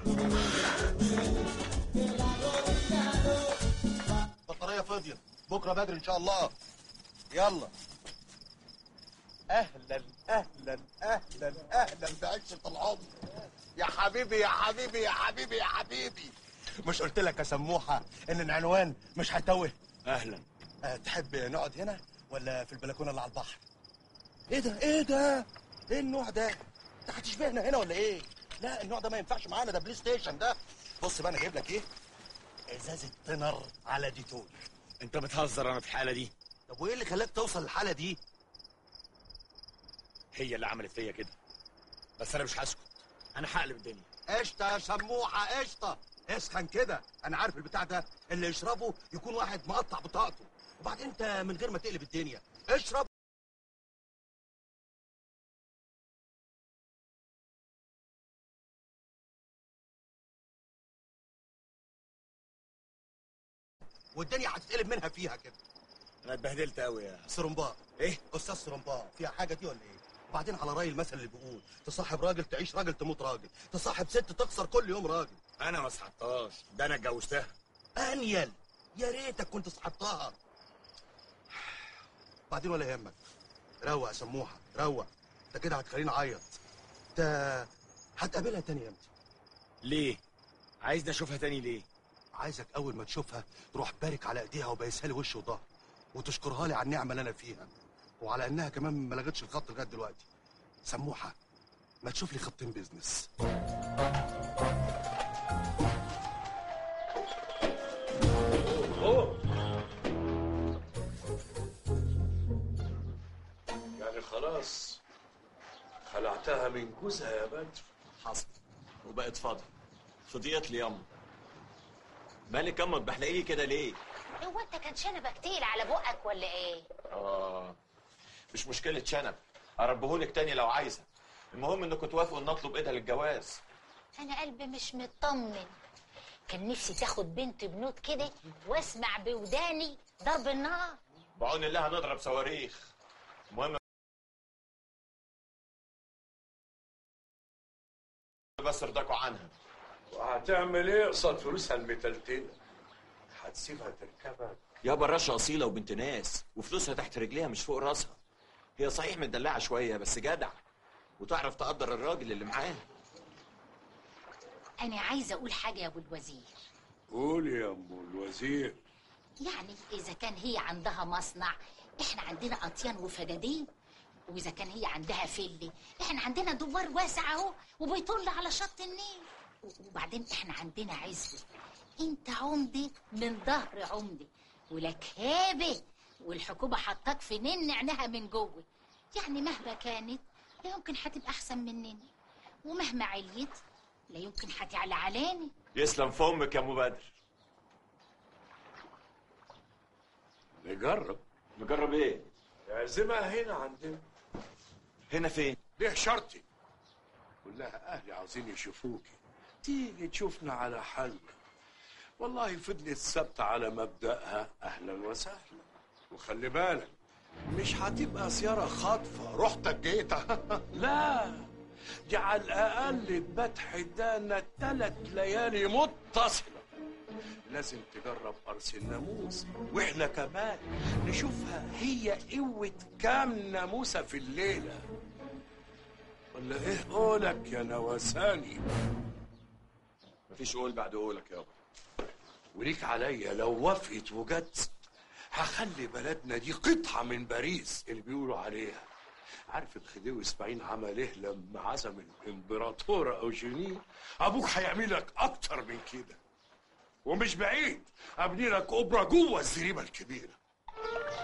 بطارية فاضية بكرة بدري إن شاء الله يلا أهلا أهلا أهلا أهلا بعشرة العمر يا حبيبي يا حبيبي يا حبيبي يا حبيبي مش قلت لك يا سموحة إن العنوان مش هتوه اهلا أه تحب نقعد هنا ولا في البلكونة اللي على البحر إيه ده إيه ده إيه النوع ده أنت هتشبهنا هنا ولا إيه لا النوع ده ما ينفعش معانا ده بلاي ستيشن ده بص بقى أنا جايب لك إيه ازازه تنر على ديتول انت بتهزر انا في الحاله دي طب وايه اللي خلاك توصل للحاله دي هي اللي عملت فيا كده بس انا مش هسكت انا هقلب الدنيا قشطه يا سموحه قشطه اسخن كده انا عارف البتاع ده اللي يشربه يكون واحد مقطع بطاقته وبعدين انت من غير ما تقلب الدنيا اشرب والدنيا هتتقلب منها فيها كده انا اتبهدلت قوي يا سرمباء ايه استاذ سرمباء فيها حاجه دي ولا ايه وبعدين على راي المثل اللي بيقول تصاحب راجل تعيش راجل تموت راجل تصاحب ست تخسر كل يوم راجل انا ما صحبتهاش ده انا اتجوزتها انيل يا ريتك كنت صاحبتها بعدين ولا يهمك روق يا سموحه روق انت كده هتخليني اعيط انت هتقابلها تاني امتى ليه عايزني اشوفها تاني ليه عايزك اول ما تشوفها تروح بارك على ايديها وبايسها لي وش وظهر وتشكرها لي على النعمه اللي انا فيها وعلى انها كمان ما لغتش الخط لغايه دلوقتي سموحه ما تشوف لي خطين بيزنس يعني خلاص خلعتها من جوزها يا بدر حصل وبقت فاضي فضيت لي ياما مالك ياما بحلقيه كده ليه هو انت كان شنبك تقيل على بقك ولا ايه؟ اه مش مشكله شنب اربهولك تاني لو عايزه المهم انكم توافقوا ان اطلب ايدها للجواز انا قلبي مش مطمن كان نفسي تاخد بنت بنوت كده واسمع بوداني ضرب النار بعون الله هنضرب صواريخ المهم بس ارضاكوا عنها وهتعمل ايه قصاد فلوسها المتلتلة هتسيبها تركبك يابا الرشا اصيله وبنت ناس وفلوسها تحت رجليها مش فوق راسها هي صحيح مدلعه شويه بس جدع وتعرف تقدر الراجل اللي معاها انا عايزه اقول حاجه يا ابو الوزير قول يا ام الوزير يعني اذا كان هي عندها مصنع احنا عندنا اطيان وفدادين واذا كان هي عندها فله احنا عندنا دوار واسع اهو وبيطل على شط النيل وبعدين احنا عندنا عزوه انت عمدة من ظهر عمدة ولك هابة والحكومة حطاك في نن عينها من جوه يعني مهما كانت لا يمكن هتبقى احسن مننا ومهما عليت لا يمكن هتعلى علاني يسلم فمك يا ابو بدر نجرب نجرب ايه اعزمها هنا عندنا هنا فين ليه شرطي قول لها اهلي عاوزين يشوفوكي تيجي تشوفنا على حالنا والله فضلت ثابته على مبدأها اهلا وسهلا وخلي بالك مش هتبقى زيارة خاطفة رحتك جيتها لا دي على الأقل تبات حدانا ثلاث ليالي متصلة لازم تجرب قرص الناموس واحنا كمان نشوفها هي قوة كام ناموسة في الليلة ولا ايه قولك يا نواساني مفيش قول بعد قولك يابا وليك عليا لو وافقت وجت هخلي بلدنا دي قطعة من باريس اللي بيقولوا عليها عارف الخديوي اسماعيل عمل ايه لما عزم الامبراطورة اوجيني ابوك هيعمل لك اكتر من كده ومش بعيد ابني لك اوبرا جوه الزريبة الكبيرة